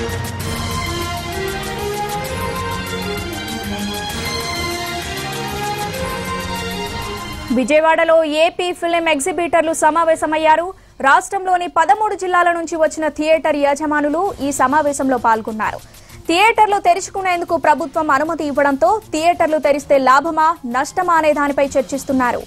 విజయవాడలో AP film ఎగ్జిబిటర్లు సమావేశమయ్యారు రాష్ట్రంలోని పదమూడు జిల్లాల నుంచి వచ్చిన థియేటర్ యజమానులు ఈ సమావేశంలో పాల్గొన్నారు థియేటర్లు తెరుచుకునేందుకు ప్రభుత్వం అనుమతి ఇవ్వడంతో థియేటర్లు తెరిస్తే లాభమా నష్టమా అనే దానిపై చర్చిస్తున్నారు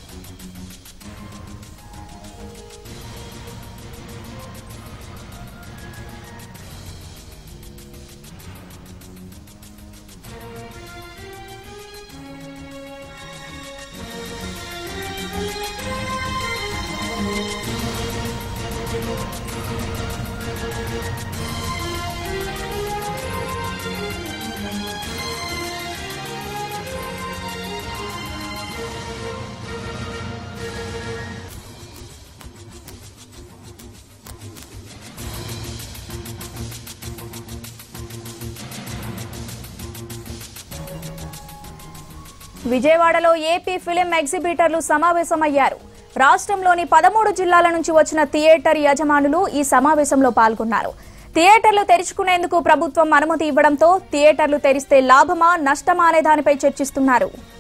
విజయవాడలో ఏపీ ఫిలిం ఎగ్జిబిటర్లు సమావేశమయ్యారు రాష్ట్రంలోని పదమూడు జిల్లాల నుంచి వచ్చిన థియేటర్ యజమానులు ఈ సమావేశంలో పాల్గొన్నారు థియేటర్లు తెరుచుకునేందుకు ప్రభుత్వం అనుమతి ఇవ్వడంతో థియేటర్లు తెరిస్తే లాభమా నష్టమా అనే దానిపై చర్చిస్తున్నారు